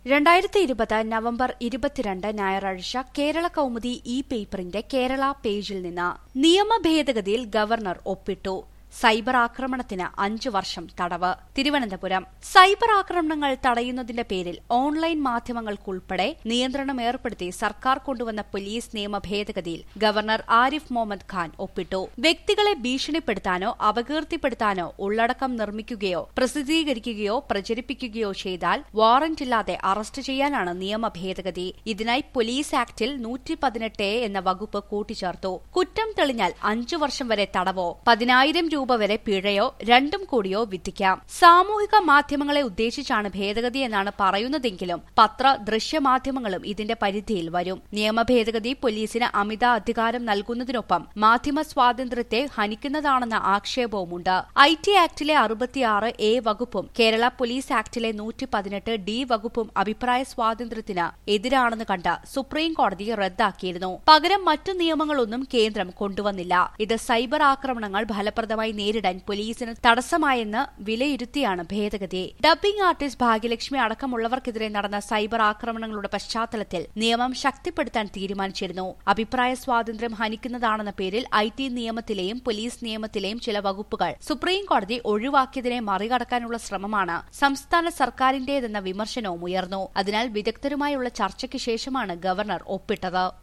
രണ്ടായിരത്തി ഇരുപത് നവംബർ ഇരുപത്തിരണ്ട് ഞായറാഴ്ച കേരള കൗമുദി ഇ പേപ്പറിന്റെ കേരള പേജിൽ നിന്ന് നിയമ ഭേദഗതിയിൽ ഗവർണർ ഒപ്പിട്ടു സൈബർ ആക്രമണത്തിന് അഞ്ചു വർഷം തടവ് തിരുവനന്തപുരം സൈബർ ആക്രമണങ്ങൾ തടയുന്നതിന്റെ പേരിൽ ഓൺലൈൻ മാധ്യമങ്ങൾക്കുൾപ്പെടെ നിയന്ത്രണം ഏർപ്പെടുത്തി സർക്കാർ കൊണ്ടുവന്ന പോലീസ് നിയമ ഭേദഗതിയിൽ ഗവർണർ ആരിഫ് മുഹമ്മദ് ഖാൻ ഒപ്പിട്ടു വ്യക്തികളെ ഭീഷണിപ്പെടുത്താനോ അപകീർത്തിപ്പെടുത്താനോ ഉള്ളടക്കം നിർമ്മിക്കുകയോ പ്രസിദ്ധീകരിക്കുകയോ പ്രചരിപ്പിക്കുകയോ ചെയ്താൽ വാറന്റില്ലാതെ അറസ്റ്റ് ചെയ്യാനാണ് നിയമ ഭേദഗതി ഇതിനായി പോലീസ് ആക്ടിൽ നൂറ്റി പതിനെട്ട് എ എന്ന വകുപ്പ് കൂട്ടിച്ചേർത്തു കുറ്റം തെളിഞ്ഞാൽ അഞ്ചു വർഷം വരെ തടവോ പതിനായിരം രൂപ വരെ പിഴയോ രണ്ടും കൂടിയോ വിധിക്കാം സാമൂഹിക മാധ്യമങ്ങളെ ഉദ്ദേശിച്ചാണ് ഭേദഗതി എന്നാണ് പറയുന്നതെങ്കിലും പത്ര ദൃശ്യ മാധ്യമങ്ങളും ഇതിന്റെ പരിധിയിൽ വരും നിയമ ഭേദഗതി പോലീസിന് അമിത അധികാരം നൽകുന്നതിനൊപ്പം മാധ്യമ സ്വാതന്ത്ര്യത്തെ ഹനിക്കുന്നതാണെന്ന ആക്ഷേപവുമുണ്ട് ഐ ടി ആക്ടിലെ അറുപത്തിയാറ് എ വകുപ്പും കേരള പോലീസ് ആക്ടിലെ നൂറ്റി പതിനെട്ട് ഡി വകുപ്പും അഭിപ്രായ സ്വാതന്ത്ര്യത്തിന് എതിരാണെന്ന് കണ്ട് സുപ്രീം കോടതി റദ്ദാക്കിയിരുന്നു പകരം മറ്റു നിയമങ്ങളൊന്നും കേന്ദ്രം കൊണ്ടുവന്നില്ല ഇത് സൈബർ ആക്രമണങ്ങൾ ഫലപ്രദമായി നേരിടാൻ പോലീസിന് തടസ്സമായെന്ന് വിലയിരുത്തിയാണ് ഭേദഗതി ഡബ്ബിംഗ് ആർട്ടിസ്റ്റ് ഭാഗ്യലക്ഷ്മി അടക്കമുള്ളവർക്കെതിരെ നടന്ന സൈബർ ആക്രമണങ്ങളുടെ പശ്ചാത്തലത്തിൽ നിയമം ശക്തിപ്പെടുത്താൻ തീരുമാനിച്ചിരുന്നു അഭിപ്രായ സ്വാതന്ത്ര്യം ഹനിക്കുന്നതാണെന്ന പേരിൽ ഐ ടി നിയമത്തിലെയും പോലീസ് നിയമത്തിലെയും ചില വകുപ്പുകൾ സുപ്രീം കോടതി ഒഴിവാക്കിയതിനെ മറികടക്കാനുള്ള ശ്രമമാണ് സംസ്ഥാന സർക്കാരിന്റേതെന്ന വിമർശനവും ഉയർന്നു അതിനാൽ വിദഗ്ധരുമായുള്ള ചർച്ചയ്ക്ക് ശേഷമാണ് ഗവർണർ ഒപ്പിട്ടത്